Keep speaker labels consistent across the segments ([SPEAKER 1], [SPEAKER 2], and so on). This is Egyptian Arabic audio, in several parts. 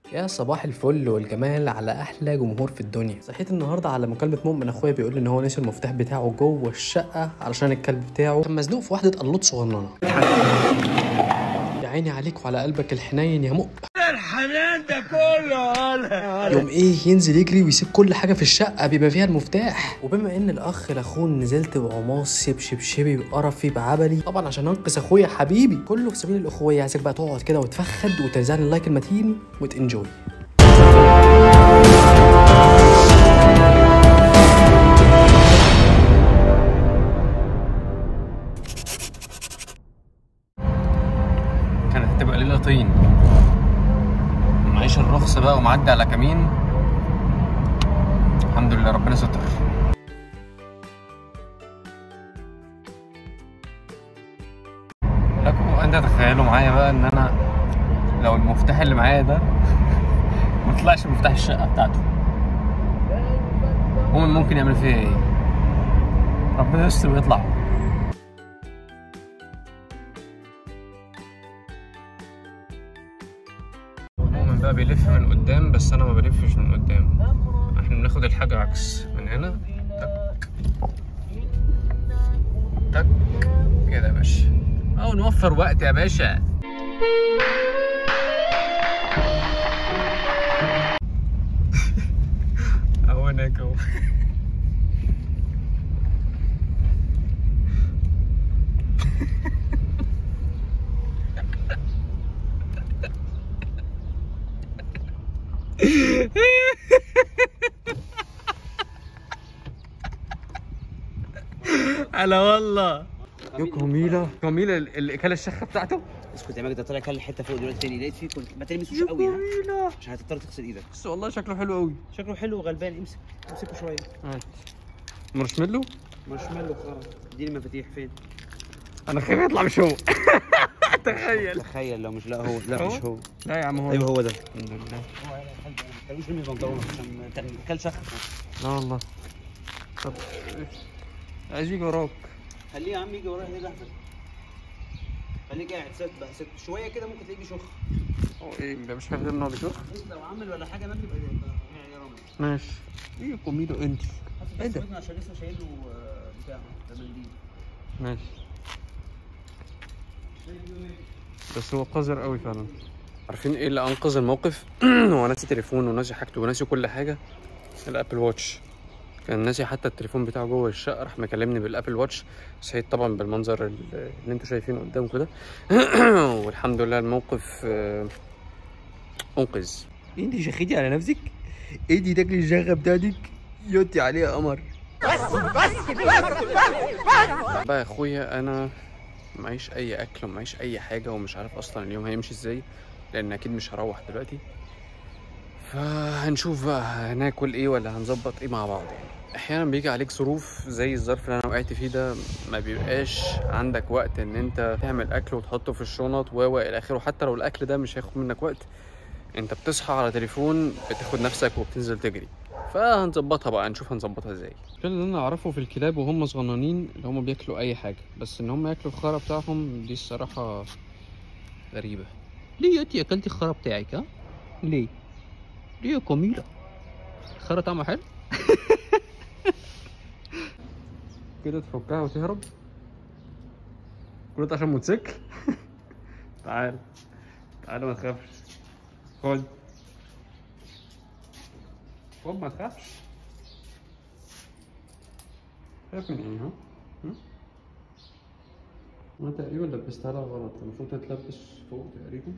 [SPEAKER 1] يا صباح الفل والجمال على احلى جمهور في الدنيا صحيت النهارده على مكالمه مؤمن اخويا بيقول لي ان هو نسي المفتاح بتاعه جوه الشقه علشان الكلب بتاعه كان مزنوق في واحده قلوط صغننه يا عيني عليك وعلى قلبك الحنين يا مؤمن
[SPEAKER 2] الحنان ده كله
[SPEAKER 1] يوم ايه ينزل يجري ويسيب كل حاجه في الشقه بيبقى فيها المفتاح وبما ان الاخ لاخون نزلت بعماصي بشبشبي بقرفي بعبلي طبعا عشان انقذ اخويا حبيبي كله في سبيل الاخويه عايزك بقى تقعد كده وتفخد وتنزل اللايك المتين وتنجوي
[SPEAKER 3] كانت هتبقى ليلة طين معيش الرخص بقى ومعدي على كمين الحمد لله ربنا ستر لكم انت تخيلوا معايا بقى ان انا لو المفتاح اللي معايا ده ما طلعش مفتاح الشقة بتاعته هو ممكن يعمل فيها ايه ربنا يستر ويطلع مؤمن بقى بيلف من قدام بس انا ما بلفش من قدام احنا بناخد الحاجة عكس من هنا تك تك كده يا باشا او نوفر وقت يا باشا اهو هناك اهو هلا والله يا كميلة كميلة اللي كان الشخة بتاعته
[SPEAKER 4] اسكت يا ماجد ده طالع كل حته فوق دلوقتي تاني لقيت فيه كنت ما تلمسوش قوي ها
[SPEAKER 3] كميلة
[SPEAKER 4] عشان هتضطر تغسل ايدك
[SPEAKER 3] بس والله شكله حلو قوي
[SPEAKER 4] شكله حلو وغلبان امسك امسكه شويه
[SPEAKER 3] هات مارشميلو
[SPEAKER 4] مارشميلو خرا اديني المفاتيح فين
[SPEAKER 3] انا خايف يطلع مش هو تخيل
[SPEAKER 4] تخيل لو مش لا هو لا
[SPEAKER 3] هو؟
[SPEAKER 4] مش هو
[SPEAKER 3] لا يا عم هو
[SPEAKER 4] ايوه هو ده
[SPEAKER 3] الحمد لله
[SPEAKER 4] كانوش لمس بنطلونه عشان كان كل شخص
[SPEAKER 3] لا والله طب عايز يجي وراك
[SPEAKER 4] خليه يا عم يجي ورايا ليه لحظه خليك قاعد ست بقى ست شويه كده ممكن تلاقيه بيشخ
[SPEAKER 3] هو ايه ده مش فاهم ان هو بيشوف
[SPEAKER 4] لو عمل ولا حاجه مجدي يبقى يبقى- يا رامي
[SPEAKER 3] ماشي ايه كوميدو انت
[SPEAKER 4] ايه
[SPEAKER 3] ده؟
[SPEAKER 4] عشان لسه شايل له آه، بتاع ده منديل
[SPEAKER 3] ماشي بس هو قذر قوي فعلا عارفين ايه اللي انقذ الموقف هو ناسي تليفون وناسي حاجته وناسي كل حاجه الابل واتش كان ناسي حتى التليفون بتاعه جوه الشقه راح مكلمني بالابل واتش صحيت طبعا بالمنظر ال- اللي انتوا شايفينه قدامكم ده والحمد لله الموقف آه، انقذ انت شخيتي على نفسك ادي تاكلي الشغه بتاعتك يوتي عليها قمر بقى يا اخويا انا معيش اي اكل ومعيش اي حاجه ومش عارف اصلا اليوم هيمشي ازاي لان اكيد مش هروح دلوقتي فهنشوف بقى هناكل ايه ولا هنظبط ايه مع بعض يعني احيانا بيجي عليك ظروف زي الظرف اللي انا وقعت فيه ده ما بيبقاش عندك وقت ان انت تعمل اكل وتحطه في الشنط و و الى اخره حتى لو الاكل ده مش هياخد منك وقت انت بتصحى على تليفون بتاخد نفسك وبتنزل تجري فهنظبطها بقى نشوف هنظبطها ازاي كل اللي انا اعرفه في الكلاب وهم صغننين اللي هم بياكلوا اي حاجه بس ان هم ياكلوا الخرا بتاعهم دي الصراحه غريبه ليه يا انتي اكلتي الخرا بتاعك ها ليه ليه يا كميله الخرا طعمه حلو كده تفكها وتهرب كل ده عشان موتوسيكل تعال تعال ما تخافش خد خد ما تخافش خايف من ايه ها؟ هم؟ انا تقريبا لبستها لها غلط المفروض تتلبس فوق تقريبا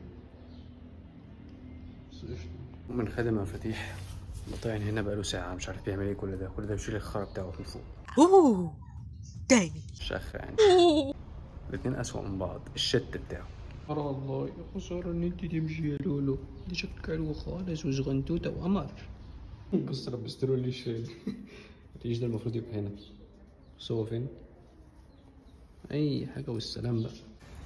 [SPEAKER 3] بس قشطة من خادم مفاتيح بطيعني هنا بقاله ساعة مش عارف بيعمل ايه كل ده كل ده بيشيل الخرا بتاعه من فوق
[SPEAKER 5] اوه تاني
[SPEAKER 3] شخ يعني الاتنين أسوأ من بعض الشت بتاعه سبحان الله يا خسارة إن أنت تمشي يا لولو دي شكلك حلو خالص وصغنطوطة وقمر بص لبست له ليش فين الريش ده المفروض يبقى هنا بس هو فين؟ أي حاجة والسلام بقى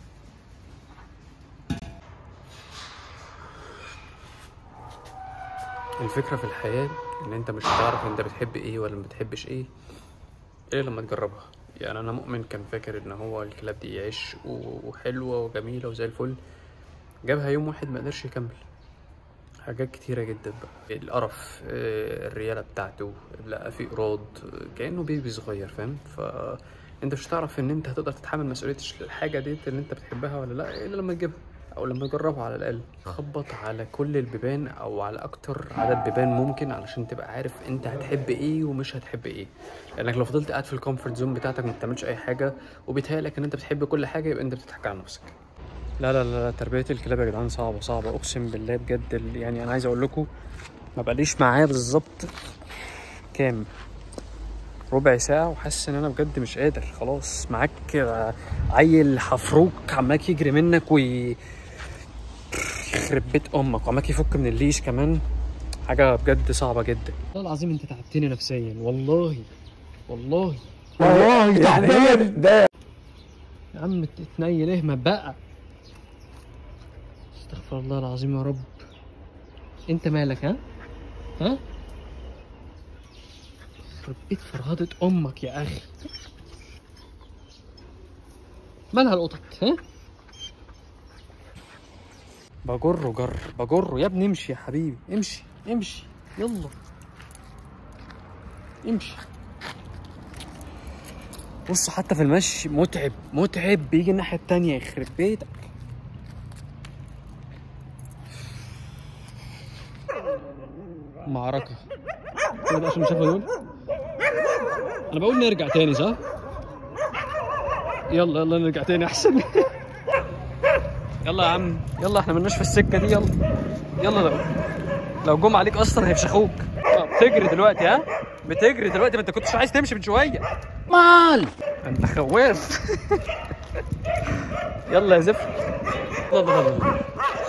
[SPEAKER 3] الفكرة في الحياة إن أنت مش هتعرف أنت بتحب إيه ولا ما بتحبش إيه إلا لما تجربها يعني أنا مؤمن كان فاكر إن هو الكلاب دي عيش و- وحلوة وجميلة وزي الفل جابها يوم واحد ما قدرش يكمل حاجات كتيرة جدا بقى القرف آه، الريالة بتاعته لا في إيراد آه، كأنه بيبي صغير فاهم فأنت مش هتعرف إن أنت هتقدر تتحمل مسؤولية الحاجة دي اللي أنت بتحبها ولا لا إلا لما تجيبها أو لما تجربها على الأقل خبط على كل البيبان أو على أكتر عدد بيبان ممكن علشان تبقى عارف أنت هتحب إيه ومش هتحب إيه لأنك لو فضلت قاعد في الكومفورت زون بتاعتك ما بتعملش أي حاجة وبيتهيألك إن أنت بتحب كل حاجة يبقى أنت بتضحك على نفسك لا لا لا تربية الكلاب يا جدعان صعبة صعبة أقسم بالله بجد ال- يعني أنا عايز أقول لكم ما بقاليش معاه بالظبط كام ربع ساعة وحاسس إن أنا بجد مش قادر خلاص معاك آه، عيل حفروك عماك يجري منك وي يخرب بيت أمك وعماك يفك من الليش كمان حاجة بجد صعبة جدا والله العظيم أنت تعبتني نفسيا والله والله
[SPEAKER 2] والله يعني هي ده
[SPEAKER 3] يا عم تتنيل اهمل بقى استغفر الله العظيم يا رب انت مالك ها ها يخرب بيت فرهدة امك يا اخي مالها القطط ها بجره جر بجره يا ابني امشي يا حبيبي امشي امشي يلا امشي بص حتى في المشي متعب متعب بيجي الناحية التانية يخرب بيتك معركة كده بقى عشان شافوا دول أنا بقول نرجع تاني صح؟ يلا يلا نرجع تاني أحسن يلا يا عم يلا احنا ملناش في السكة دي يلا يلا لو لو جم عليك أصلا هيفشخوك آه، بتجري دلوقتي ها؟ بتجري دلوقتي ما انت كنتش عايز تمشي من شوية
[SPEAKER 2] مال
[SPEAKER 3] انت خواف يلا يا زفت يلا يلا يلا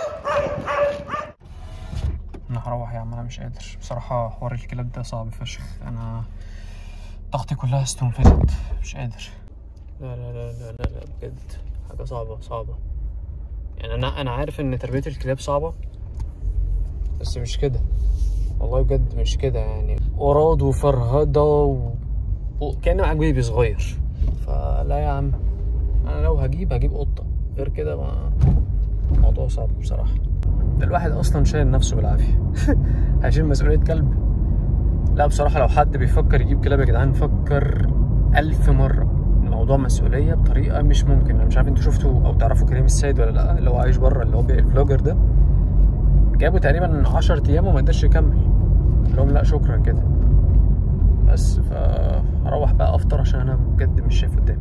[SPEAKER 3] انا هروح يا عم انا مش قادر بصراحة حوار الكلاب ده صعب فشخ انا طاقتي كلها استنفذت مش قادر لا لا لا لا لا, لا بجد حاجة صعبة صعبة يعني انا انا عارف ان تربية الكلاب صعبة بس مش كده والله بجد مش كده يعني قراض وفرهدة و... وكأن معاك بيبي صغير فلا يا عم انا لو هجيب هجيب قطة غير كده ما الموضوع صعب بصراحة ده الواحد اصلا شايل نفسه بالعافية هيشيل مسؤولية كلب لا بصراحة لو حد بيفكر يجيب كلاب يا جدعان فكر ألف مرة الموضوع مسؤولية بطريقة مش ممكن أنا مش عارف انتوا شفتوا أو تعرفوا كريم السيد ولا لأ اللي هو عايش بره اللي هو بي- الفلوجر ده جابه تقريبا 10 أيام وما قدرش يكمل قال لهم لا شكرا كده بس فهروح بقى افطر عشان انا بجد مش شايف قدامي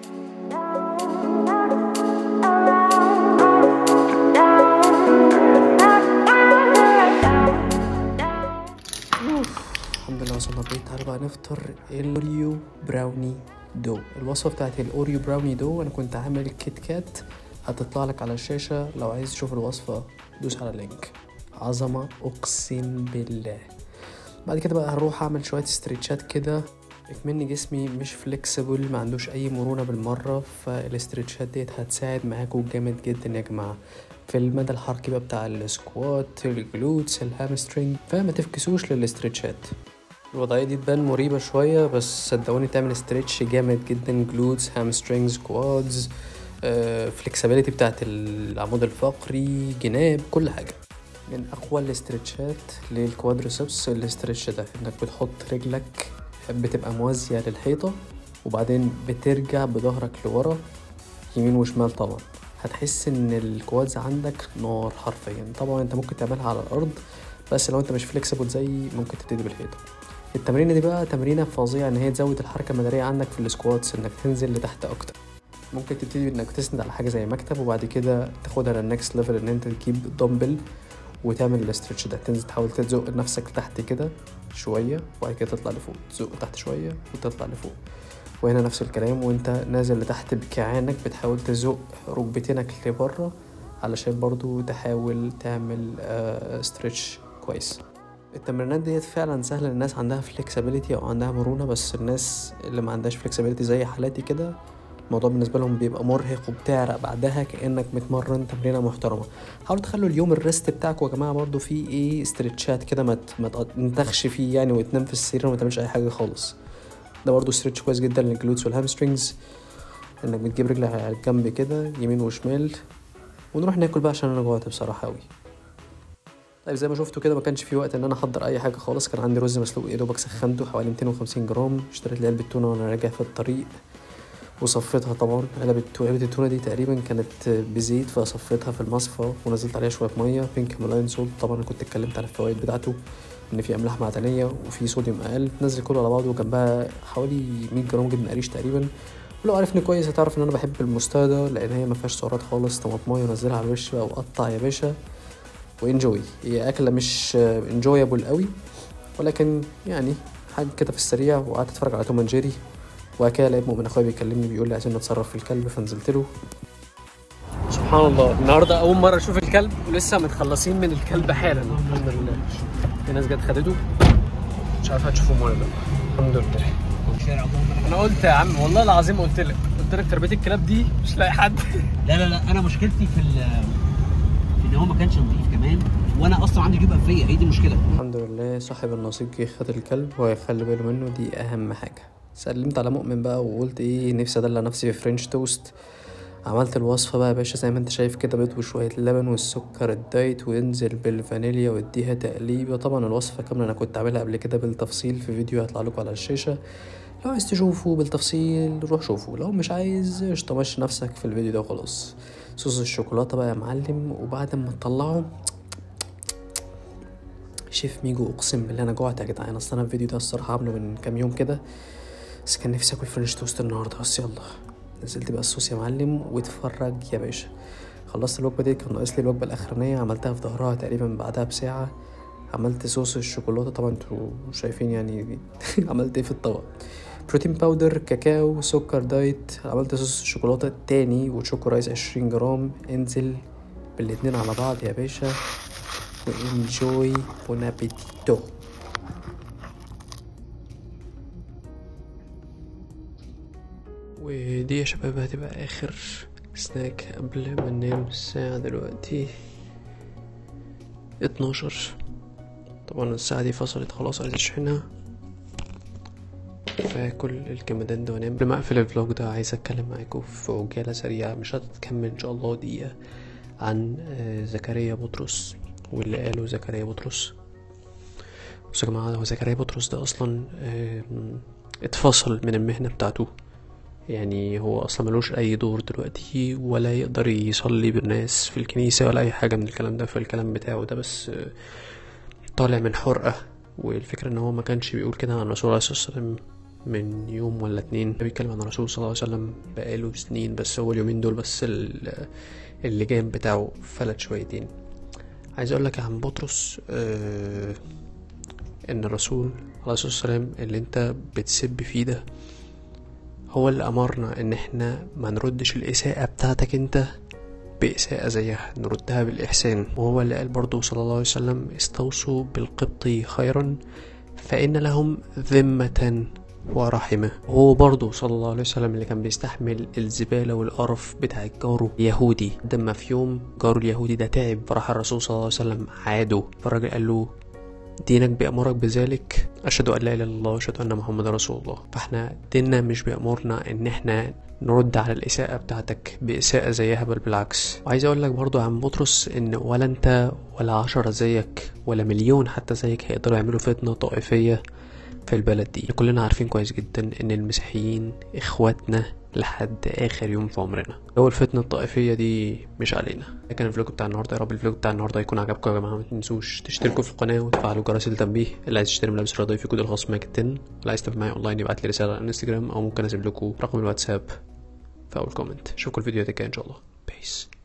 [SPEAKER 3] الحمد لله وصلنا البيت تعالوا بقى نفطر الاوريو براوني دو الوصفه بتاعت الاوريو براوني دو انا كنت عامل كيت كات هتطلع لك على الشاشه لو عايز تشوف الوصفه دوس على اللينك عظمه اقسم بالله بعد كده بقى هروح اعمل شويه استريتشات كده مني جسمي مش فليكسبل ما عندوش اي مرونه بالمره فالاستريتشات ديت هتساعد معاكم جامد جدا يا جماعه في المدى الحركي بقى بتاع السكوات الجلوتس الهامسترينج فما تفكسوش للاستريتشات الوضعية دي تبان مريبة شوية بس صدقوني تعمل استريتش جامد جدا جلوتس هامسترينجز كوادز فليكسبيليتي بتاعت العمود الفقري جناب كل حاجة من اقوى الاسترتشات للكوادريسبس الاسترتش ده انك بتحط رجلك بتبقى موازية للحيطة وبعدين بترجع بظهرك لورا يمين وشمال طبعا هتحس ان الكوادز عندك نار حرفيا طبعا انت ممكن تعملها على الارض بس لو انت مش فليكسبل زي ممكن تبتدي بالحيطة التمرينة دي بقى تمرينة فظيعة ان هي تزود الحركة المدارية عندك في السكواتس انك تنزل لتحت اكتر ممكن تبتدي انك تسند على حاجة زي مكتب وبعد كده تاخدها للنكست ليفل ان انت تجيب دمبل وتعمل الاسترتش ده تنزل تحاول تزق نفسك لتحت كده شوية وبعد كده تطلع لفوق تزق تحت شوية وتطلع لفوق وهنا نفس الكلام وانت نازل لتحت بكيعانك بتحاول تزق ركبتينك لبره علشان برضو تحاول تعمل استرتش كويس التمرينات ديت فعلا سهلة للناس عندها فليكسبيليتي او عندها مرونة بس الناس اللي ما عندهاش فليكسبيليتي زي حالاتي كده الموضوع بالنسبه لهم بيبقى مرهق وبتعرق بعدها كانك متمرن تمرينه محترمه حاولوا تخلوا اليوم الريست بتاعكم يا جماعه برضو فيه ايه استرتشات كده ما ت- ما تنتخش فيه يعني وتنام في السرير وما تعملش اي حاجه خالص ده برضو استرتش كويس جدا للجلوتس والهامسترينجز انك بتجيب رجلك على الجنب كده يمين وشمال ونروح ناكل بقى عشان انا جوعت بصراحه قوي
[SPEAKER 1] طيب زي ما شفتوا كده ما كانش في وقت ان انا احضر اي حاجه خالص كان عندي رز مسلوق يا دوبك سخنته حوالي 250 جرام اشتريت لي علبه تونه وانا راجع في الطريق وصفيتها طبعا علبة علبة التونة دي تقريبا كانت بزيت فصفيتها في المصفى ونزلت عليها شوية مية بينك هيمالاين سولت طبعا أنا كنت اتكلمت عن الفوائد بتاعته إن في أملاح معدنية وفي صوديوم أقل تنزل كله على بعضه وجنبها حوالي 100 جرام جبنة قريش تقريبا ولو عارفني كويس هتعرف إن أنا بحب المستردة لأن هي مفيهاش سعرات خالص طماطماية ونزلها على الوش بقى وقطع يا باشا وانجوي هي أكلة مش انجويبل قوي ولكن يعني حاجة كده في السريع وقعدت اتفرج على توم اند جيري وبعد كده لقيت مؤمن اخويا بيكلمني بيقول لي عايزين نتصرف في الكلب فنزلت له سبحان الله النهارده اول مره اشوف الكلب ولسه متخلصين من الكلب حالا الحمد لله في ناس جت خدته مش عارف هتشوفهم ولا لا الحمد لله انا قلت يا عم والله العظيم قلت لك قلت لك تربيه الكلاب دي مش لاقي حد
[SPEAKER 4] لا لا لا انا مشكلتي في ال- في ان هو ما كانش نظيف كمان وانا اصلا عندي جيوب انفيه هي دي المشكله
[SPEAKER 1] الحمد لله صاحب النصيب جه خد الكلب وهيخلي باله منه دي اهم حاجه سلمت على مؤمن بقى وقلت ايه نفسي ادلع نفسي في فرنش توست عملت الوصفة بقى يا باشا زي ما انت شايف كده بيض وشوية لبن والسكر الدايت وانزل بالفانيليا واديها تقليبة طبعا الوصفة كاملة انا كنت عاملها قبل كده بالتفصيل في فيديو هيطلع لكم على الشاشة لو عايز تشوفه بالتفصيل روح شوفه لو مش عايز قشطة مشي نفسك في الفيديو ده وخلاص صوص الشوكولاتة بقى يا معلم وبعد ما تطلعه شيف ميجو اقسم بالله انا جوعت يا جدعان اصل انا الفيديو ده الصراحه عامله من كام يوم كده بس كان نفسي اكل فرنش توست النهارده بس يلا نزلت بقى الصوص يا معلم واتفرج يا باشا خلصت الوجبه دي كان ناقص لي الوجبه الاخرانيه عملتها في ظهرها تقريبا بعدها بساعه عملت صوص الشوكولاته طبعا انتوا شايفين يعني عملت ايه في الطبق بروتين باودر كاكاو سكر دايت عملت صوص الشوكولاته التاني وشوكو رايس 20 جرام انزل بالاتنين على بعض يا باشا وانجوي بون ابيتيتو ودي يا شباب هتبقى اخر سناك قبل ما ننام الساعة دلوقتي اتناشر طبعا الساعة دي فصلت خلاص عايز اشحنها فاكل الجمدان ده وانام قبل ما اقفل الفلوج ده عايز اتكلم معاكم في عجالة سريعة مش هتكمل ان شاء الله دقيقة عن آه، زكريا بطرس واللي قاله زكريا بطرس بصوا يا جماعة هو زكريا بطرس ده أصلا آم، اتفصل من المهنة بتاعته يعني هو أصلا ملوش أي دور دلوقتي ولا يقدر يصلي بالناس في الكنيسة ولا أي حاجة من الكلام ده في الكلام بتاعه ده بس آه، طالع من حرقة والفكرة إن هو ما كانش بيقول كده عن الرسول عليه الصلاة والسلام من يوم ولا اتنين ده بيتكلم عن الرسول صلى الله عليه وسلم بقاله سنين بس هو اليومين دول بس ال- اللجام بتاعه فلت شويتين عايز اقول لك عن بطرس آه ان الرسول عليه الصلاه والسلام اللي انت بتسب فيه ده هو اللي امرنا ان احنا ما نردش الاساءه بتاعتك انت بإساءة زيها نردها بالإحسان وهو اللي قال برضه صلى الله عليه وسلم استوصوا بالقبط خيرا فإن لهم ذمة ورحمة هو برضه صلى الله عليه وسلم اللي كان بيستحمل الزبالة والقرف بتاع جاره اليهودي لما في يوم جاره اليهودي ده تعب فراح الرسول صلى الله عليه وسلم عاده فالراجل قال له دينك بيأمرك بذلك أشهد أن لا إله إلا الله وأشهد أن محمد رسول الله فإحنا ديننا مش بيأمرنا إن إحنا نرد على الإساءة بتاعتك بإساءة زيها بل بالعكس وعايز أقول لك برضو عن بطرس إن ولا أنت ولا عشرة زيك ولا مليون حتى زيك هيقدروا يعملوا فتنة طائفية في البلد دي كلنا عارفين كويس جدا ان المسيحيين اخواتنا لحد اخر يوم في عمرنا لو الفتنة الطائفية دي مش علينا ده كان الفلوج بتاع النهارده يا رب الفلوج بتاع النهارده يكون عجبكم يا جماعه ما تنسوش تشتركوا في القناه وتفعلوا جرس التنبيه اللي عايز يشتري ملابس رياضيه في كود الخاص ماك 10 اللي عايز يتابع معايا اونلاين يبعت لي رساله على الانستجرام او ممكن اسيب لكم رقم الواتساب في اول كومنت اشوفكم الفيديو ده ان شاء الله بيس